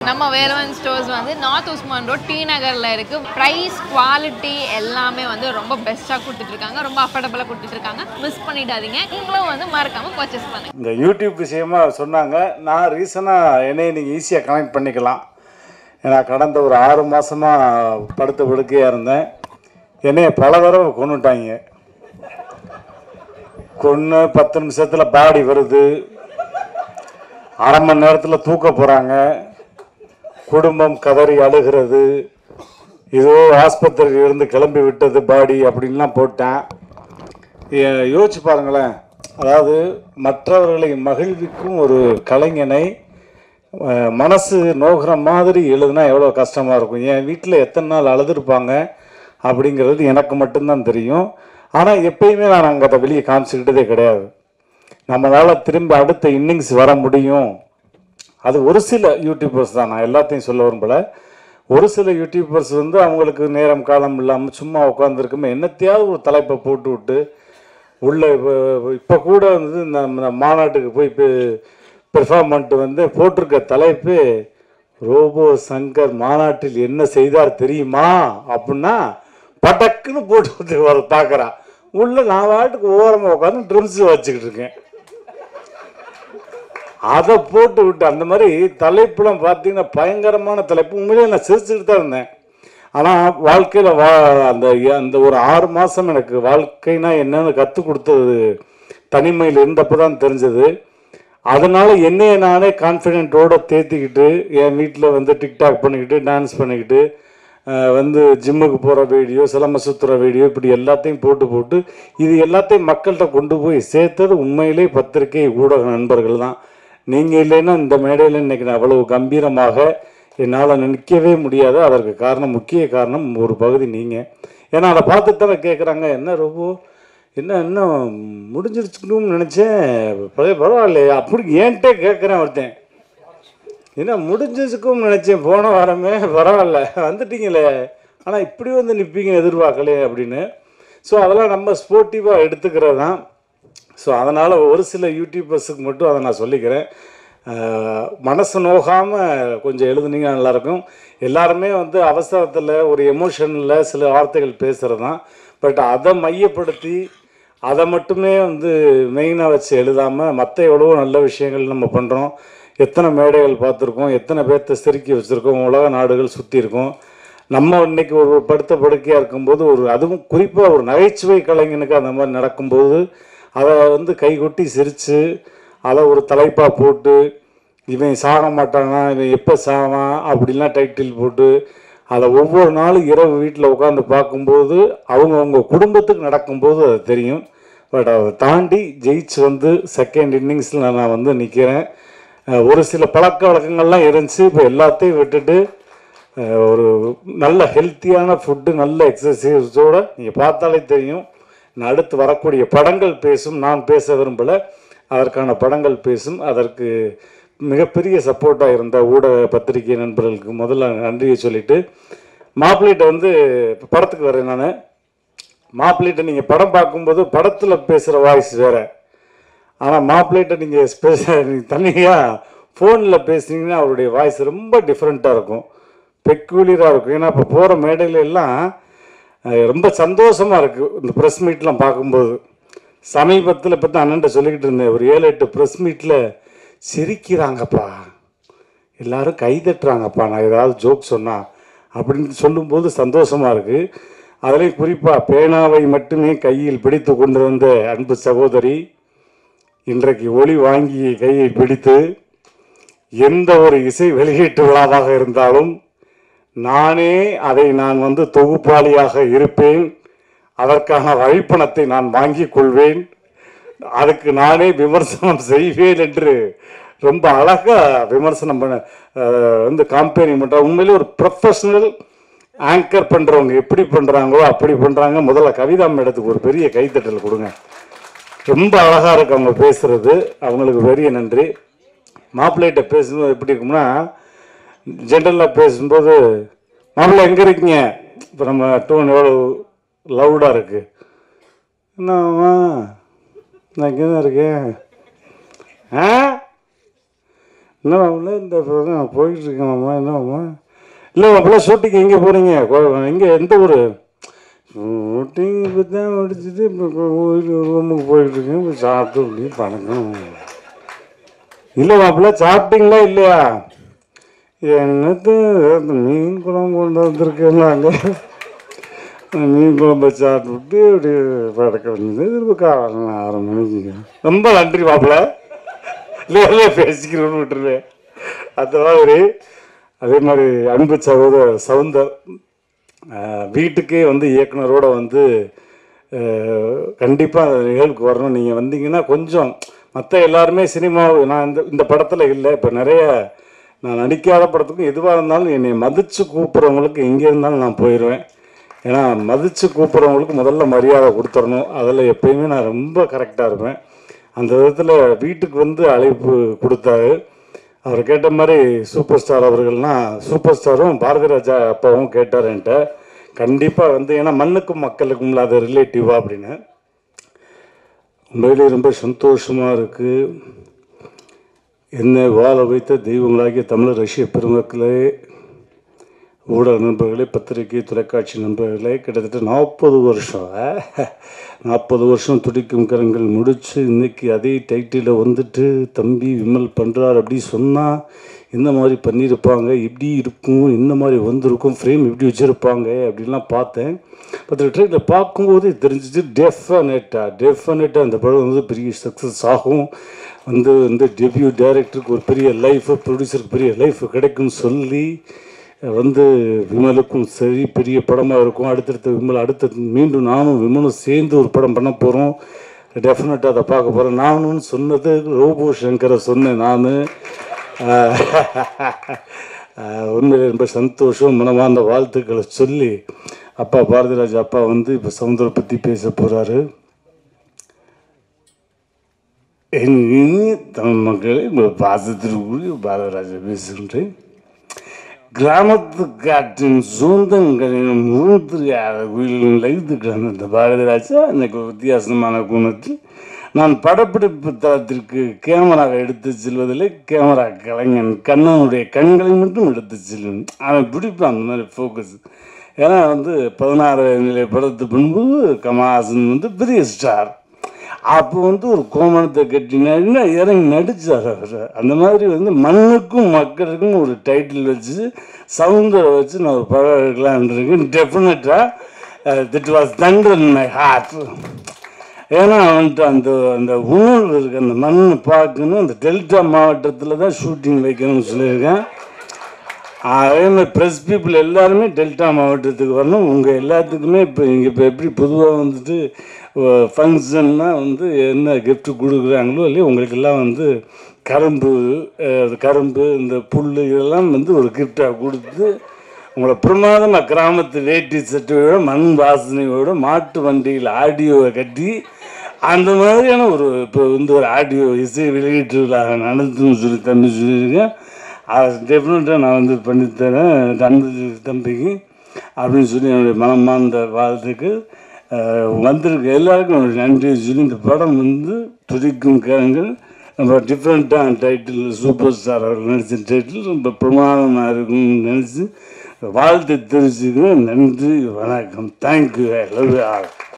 நம்ம வேலவன் ஸ்டோர்ஸ் வந்து north Usman road T நகரில் இருக்கு ப்ரைஸ் குவாலிட்டி எல்லாமே வந்து ரொம்ப பெஸ்ட்டாக கொடுத்துட்டு இருக்காங்க ரொம்ப அஃபோர்டபுளாக கொடுத்துட்டு இருக்காங்க மிஸ் பண்ணிடாதீங்க நீங்களும் வந்து மறக்காம பர்ச்சேஸ் பண்ணுங்க இந்த யூடியூப் விஷயமா சொன்னாங்க நான் ரீசனாக என்னைய நீங்கள் ஈஸியாக கனெக்ட் பண்ணிக்கலாம் ஏன்னா கடந்த ஒரு ஆறு மாதமாக படுத்த படுக்கையாக இருந்தேன் என்னைய பல தடவை கொண்டுட்டாங்க கொன்று பத்து நிமிஷத்தில் பாடி வருது அரை மணி நேரத்தில் தூக்க போகிறாங்க குடும்பம் கதறி அழுகிறது ஏதோ ஆஸ்பத்திரியில் இருந்து கிளம்பி விட்டது பாடி அப்படின்லாம் போட்டேன் ஏ- யோசிச்சு பாருங்களேன் அதாவது மற்றவர்களை மகிழ்விக்கும் ஒரு கலைஞனை அஹ், மனசு நோகிற மாதிரி எழுதுனா எவ்வளோ கஷ்டமாக இருக்கும் என் வீட்டில் எத்தனை நாள் அழுதுருப்பாங்க அப்படிங்கிறது எனக்கு மட்டும்தான் தெரியும் ஆனால் எப்பயுமே நான் அங்கே அதை வெளியே காமிச்சிக்கிட்டதே கிடையாது நம்மளால் திரும்ப அடுத்த இன்னிங்ஸ் வர முடியும் அது ஒரு சில யூடியூபர்ஸ் தான் நான் எல்லாத்தையும் சொல்ல விரும்பல ஒரு சில யூடியூபர்ஸ் வந்து அவங்களுக்கு நேரம் காலம் இல்லாமல் சும்மா உட்காந்துருக்குமே என்னத்தையாவது ஒரு தலைப்பை போட்டு விட்டு உள்ள இப்போ கூட வந்து இந்த இந்த மாநாட்டுக்கு போய் பெர்ஃபார்ம் பண்ணிட்டு வந்து போட்டிருக்க தலைப்பு ரோபோ சங்கர் மாநாட்டில் என்ன செய்தார் தெரியுமா அப்படின்னா பட்டக்குன்னு போட்டு விட்டு வர பார்க்குறான் உள்ள நான் வாட்டுக்கு ஓரமாக உட்காந்து ட்ரிம்ஸ் வச்சுக்கிட்டு இருக்கேன் அதை போட்டு விட்டு அந்த மாதிரி தலைப்புலாம் பார்த்தீங்கன்னா பயங்கரமான தலைப்பு உண்மையிலே நான் சிரிச்சுக்கிட்டு தான் இருந்தேன் ஆனால் வாழ்க்கையில் வா அந்த அந்த ஒரு ஆறு மாதம் எனக்கு வாழ்க்கைனா என்னன்னு கற்றுக் கொடுத்தது தனிமையில் இருந்தப்போ தான் தெரிஞ்சது அதனால் என்னைய நானே கான்ஃபிடென்ட்டோட தேத்திக்கிட்டு என் வீட்டில் வந்து டிக்டாக் பண்ணிக்கிட்டு டான்ஸ் பண்ணிக்கிட்டு அஹ், வந்து ஜிம்முக்கு போகிற வீடியோ சிலம்ப சுற்றுற வீடியோ இப்படி எல்லாத்தையும் போட்டு போட்டு இது எல்லாத்தையும் மக்கள்கிட்ட கொண்டு போய் சேர்த்தது உண்மையிலே பத்திரிகை ஊடக நண்பர்கள் தான் நீங்கள் இல்லைன்னா இந்த மேடையில் இன்னைக்கு நான் அவ்வளவு கம்பீரமாக என்னால் நிற்கவே முடியாது அதற்கு காரணம் முக்கிய காரணம் ஒரு பகுதி நீங்கள் ஏன்னா அதை பார்த்துட்டு தானே கேட்குறாங்க என்ன ரொம்ப என்ன இன்னும் முடிஞ்சிருச்சுக்கணும்னு நினச்சேன் பழைய பரவாயில்லையே அப்படி ஏன்ட்டே கேட்குறேன் ஒருத்தன் என்ன முடிஞ்சிருச்சுக்கும் நினச்சேன் போன வாரமே பரவாயில்ல வந்துட்டீங்களே ஆனால் இப்படி வந்து நிற்பீங்க எதிர்பார்க்கலையே அப்படின்னு ஸோ அதெல்லாம் நம்ம ஸ்போர்ட்டிவாக எடுத்துக்கிறது தான் ஸோ அதனால் ஒரு சில யூடியூபர்ஸுக்கு மட்டும் அதை நான் சொல்லிக்கிறேன் அஹ், மனசு நோகாமல் கொஞ்சம் எழுதுனீங்கன்னா நல்லாயிருக்கும் எல்லாருமே வந்து அவசரத்தில் ஒரு எமோஷனில் சில வார்த்தைகள் பேசுகிறது தான் பட் அதை மையப்படுத்தி அதை மட்டுமே வந்து மெயினாக வச்சு எழுதாமல் மற்ற எவ்வளவோ நல்ல விஷயங்கள் நம்ம பண்ணுறோம் எத்தனை மேடைகள் பார்த்துருக்கோம் எத்தனை பேர்த்த சிரிக்கி வச்சுருக்கோம் உலக நாடுகள் சுற்றி இருக்கோம் நம்ம இன்னைக்கு ஒரு படுத்த படுக்கையாக இருக்கும்போது ஒரு அதுவும் குறிப்பாக ஒரு நகைச்சுவை கலைஞனுக்கு அந்த மாதிரி நடக்கும்போது அதை வந்து கைகொட்டி சிரித்து அதை ஒரு தலைப்பாக போட்டு இவன் சாக மாட்டானா இவன் எப்போ சாவான் அப்படிலாம் டைட்டில் போட்டு அதை ஒவ்வொரு நாளும் இரவு வீட்டில் உட்காந்து பார்க்கும்போது அவங்கவுங்க குடும்பத்துக்கு நடக்கும்போது அது தெரியும் பட் அதை தாண்டி ஜெயிச்சு வந்து செகண்ட் இன்னிங்ஸில் நான் வந்து நிற்கிறேன் ஒரு சில பழக்க வழக்கங்கள்லாம் இருந்துச்சு இப்போ எல்லாத்தையும் விட்டுட்டு அஹ், ஒரு நல்ல ஹெல்த்தியான ஃபுட்டு நல்ல எக்ஸசைஸோடு நீங்கள் பார்த்தாலே தெரியும் நான் அடுத்து வரக்கூடிய படங்கள் பேசும் நான் பேச விரும்பலை அதற்கான படங்கள் பேசும் அதற்கு மிகப்பெரிய சப்போர்ட்டாக இருந்த ஊடக பத்திரிகை நண்பர்களுக்கு முதல்ல நன்றியை சொல்லிட்டு மாப்பிள்ளைகிட்ட வந்து இப்ப படத்துக்கு வரேன் நான் மாப்பிள்ளைகிட்ட நீங்கள் படம் பார்க்கும்போது படத்தில் பேசுகிற வாய்ஸ் வேறு ஆனால் மாப்பிள்ளைகிட்ட நீங்கள் ஸ்பெஷ நீங்கள் தனியாக ஃபோனில் பேசுனீங்கன்னா அவருடைய வாய்ஸ் ரொம்ப டிஃப்ரெண்ட்டாக இருக்கும் பெக்குலியராக இருக்கும் ஏன்னா இப்போ போகிற மேடையில எல்லாம் அஹ், ரொம்ப சந்தோஷமாக இருக்குது இந்த ப்ரெஸ் மீட்லாம் பார்க்கும்போது சமீபத்தில் இப்போ தான் அண்ணன்ட்ட சொல்லிக்கிட்டு இருந்தேன் ஒரு ஏழு எட்டு ப்ரெஸ் மீட்டில் சிரிக்கிறாங்கப்பா எல்லாரும் கை தட்டுறாங்கப்பா நான் ஏதாவது ஜோக் சொன்னா அப்படின்னு சொல்லும்போது சந்தோஷமாக இருக்குது அதுலேயும் குறிப்பாக பேனாவை மட்டுமே கையில் பிடித்து கொண்டு வந்த அன்பு சகோதரி இன்றைக்கு ஒளி வாங்கி கையை பிடித்து எந்த ஒரு இசை வெளியீட்டு விழாவாக இருந்தாலும் நானே அதை நான் வந்து தொகுப்பாளியாக இருப்பேன் அதற்கான வழிப்பணத்தை நான் வாங்கிக் கொள்வேன் அதுக்கு நானே விமர்சனம் செய்வேன் என்று ரொம்ப அழகா விமர்சனம் பண்ண அஹ், வந்து காம்பேரிங் பண்ற உண்மையிலே ஒரு ப்ரொஃபஷனல் ஆங்கர் பண்றவங்க எப்படி பண்றாங்களோ அப்படி பண்றாங்க முதல்ல கவிதா மேடத்துக்கு ஒரு பெரிய கைத்தட்டல் கொடுங்க ரொம்ப அழகா இருக்கு அவங்க பேசுறது அவங்களுக்கு பெரிய நன்றி மாப்பிள்ளைகிட்ட பேசும்போது எப்படி இருக்கும்னா ஜென்ரலாக பேசும்போது மாப்பிள்ளை எங்கே இருக்கீங்க இப்போ நம்ம டோன் எவ்வளோ லவுடாக இருக்கு என்னம்மா நான் இங்கே தான் இருக்கேன் ஆ என்ன மாப்பிள்ள இந்த இப்போ தான் போயிட்டு இருக்கேன் மாமா என்ன மாமா இல்லை மாப்பிள்ள ஷூட்டிங் எங்கே போகிறீங்க எங்கே எந்த ஊர் ஷூட்டிங் இப்போ தான் முடிச்சுட்டு இப்போ ரூமுக்கு போயிட்டு இருக்கேன் இப்போ சாப்பிட்டு அப்படி பணக்கம் இல்லை மாப்பிள்ள சாப்பிட்டீங்களா இல்லையா என்னத்து அந்த மீன் குழம்பு கொண்டு வந்திருக்கேன் நாங்கள் மீன் குழம்பு சாப்பிட்டு அப்படி படக்க வந்தது திரும்ப காலம் ஆறு மணிக்கு ரொம்ப நன்றி மாப்பிள்ள இல்லை இல்லை பேசிக்கிறோன்னு விட்டுருவேன் அந்த மாதிரி அதே மாதிரி அன்பு சகோதரர் சவுந்தர் ஆஹ், வீட்டுக்கே வந்து இயக்குனரோட வந்து கண்டிப்பாக அந்த நிகழ்வுக்கு வரணும் நீங்கள் வந்தீங்கன்னா கொஞ்சம் மற்ற எல்லாருமே சினிமா நான் இந்த இந்த படத்தில் இல்லை இப்போ நிறைய நான் நடிக்காத படத்துக்கும் எதுவாக இருந்தாலும் என்னை மதித்து கூப்பிட்றவங்களுக்கு எங்கே இருந்தாலும் நான் போயிடுவேன் ஏன்னா மதித்து கூப்பிட்றவங்களுக்கு முதல்ல மரியாதை கொடுத்துடணும் அதில் எப்பயுமே நான் ரொம்ப கரெக்டாக இருப்பேன் அந்த விதத்தில் வீட்டுக்கு வந்து அழைப்பு கொடுத்தாரு அவர் கேட்ட மாதிரி சூப்பர் ஸ்டார் அவர்கள்லாம் சூப்பர் ஸ்டாரும் பாரதி ராஜா அப்பாவும் கேட்டார் என்கிட்ட கண்டிப்பாக வந்து ஏன்னா மண்ணுக்கும் மக்களுக்கும் இல்லாத ரிலேட்டிவா அப்படின்னு உண்மையிலே ரொம்ப சந்தோஷமாக இருக்குது என்னை வாழ வைத்த தெய்வங்களாகிய தமிழர் ரஷ்ய பெருமக்களே ஊடக நண்பர்களே பத்திரிகை தொலைக்காட்சி நண்பர்களே கிட்டத்தட்ட நாற்பது வருஷம் நாற்பது வருஷம் துடிக்கும் கரங்கள் முடிச்சு இன்னைக்கு அதே டைட்டிலில் வந்துட்டு தம்பி விமல் பண்ணுறார் அப்படி சொன்னால் இந்த மாதிரி பண்ணியிருப்பாங்க இப்படி இருக்கும் இந்த மாதிரி வந்திருக்கும் ஃப்ரேம் இப்படி வச்சுருப்பாங்க அப்படின்லாம் பார்த்தேன் பட் ட்ரெயினில் பார்க்கும்போது தெரிஞ்சிச்சு டெஃபினட்டாக டெஃபினட்டாக அந்த படம் வந்து பெரிய சக்ஸஸ் ஆகும் வந்து வந்து டெபியூ டைரக்டருக்கு ஒரு பெரிய லைஃப் ப்ரொடியூசருக்கு பெரிய லைஃப் கிடைக்கும்னு சொல்லி வந்து விமலுக்கும் சரி பெரிய படமாக இருக்கும் அடுத்தடுத்த விமல் அடுத்த மீண்டும் நானும் விமலும் சேர்ந்து ஒரு படம் பண்ண போகிறோம் டெஃபினட்டாக அதை பார்க்க போகிறேன் நானும் சொன்னது ரோபோ சங்கரை சொன்னேன் நான் உண்மையிலே ரொம்ப சந்தோஷம் மனமார்ந்த வாழ்த்துக்களை சொல்லி அப்பா பாரதிராஜ் அப்பா வந்து இப்போ சவுந்தரை பற்றி பேச போகிறாரு என் இனிய தமிழ் மக்களே உங்கள் பாசத்திற்குரிய பாரதிராஜா பேசுகின்றேன் கிராமத்து காற்றின் சொந்தங்களின் மூன்றியாத குயிலின் லைத்து கிடந்த இந்த பாரதிராஜா எனக்கு ஒரு வித்தியாசமான குணத்தில் நான் படப்பிடிப்பு தளத்திற்கு கேமராவை எடுத்து செல்வதில்லை கேமரா கலைஞன் கண்ணனுடைய கண்களை மட்டும் எடுத்து செல்லும் அவன் பிடிப்பான் அந்த மாதிரி ஃபோக்கஸ் ஏன்னா வந்து பதினாறு நிலை படத்து பின்பு கமல்ஹாசன் வந்து பெரிய ஸ்டார் அப்போ வந்து ஒரு கோமணத்தை கட்டினா இறங்கி நடிச்சார் அவர் அந்த மாதிரி வந்து மண்ணுக்கும் மக்களுக்கும் ஒரு டைட்டில் வச்சு சவுந்தரை வச்சு நான் ஒரு படம் எடுக்கலான்னு இருக்கேன் டெஃபினட்டாக it was thunder in my heart ஏன்னா வந்துட்டு அந்த அந்த உணர்வு இருக்கு அந்த மண் பார்க்கணும் அந்த டெல்டா மாவட்டத்தில் தான் ஷூட்டிங் வைக்கணும்னு சொல்லியிருக்கேன் அதே மாதிரி ப்ரெஸ் பீப்புள் எல்லாருமே டெல்டா மாவட்டத்துக்கு வரணும் உங்கள் எல்லாத்துக்குமே இப்போ இங்கே இப்போ எப்படி பொதுவாக வந்துட்டு ஃபங்க்ஷன்னா வந்து என்ன gift கொடுக்குறாங்களோ இல்லையோ உங்களுக்கெல்லாம் வந்து கரும்பு அஹ், கரும்பு இந்த புல் இதெல்லாம் வந்து ஒரு கிஃப்டாக கொடுத்து உங்களை பிரமாதமாக கிராமத்து வேட்டி சட்டையோட மண் வாசனையோட மாட்டு வண்டியில் ஆடியோவை கட்டி அந்த மாதிரியான ஒரு இப்போ வந்து ஒரு ஆடியோ இசை வெளியீட்டு விழா நடத்துன்னு சொல்லி தம்பி சொல்லியிருக்கேன் அது டெஃபினட்டாக நான் வந்து பண்ணித்தரேன் தம்பி தம்பிக்கு அப்படின்னு சொல்லி என்னுடைய மனமார்ந்த வாழ்த்துக்கு அஹ், வந்திருக்க எல்லாருக்கும் ஒரு நன்றி சொல்லி இந்த படம் வந்து துடிக்கும் கேளுங்கள் நம்ம டிஃப்ரெண்ட்டான டைட்டில் சூப்பர் ஸ்டார் அவர்கள் நடித்த டைட்டில் ரொம்ப பிரமாதமாக இருக்கும்னு நினச்சி வாழ்த்து தெரிஞ்சுக்கிறேன் நன்றி வணக்கம் தேங்க்யூ ஐ லவ் ஆல்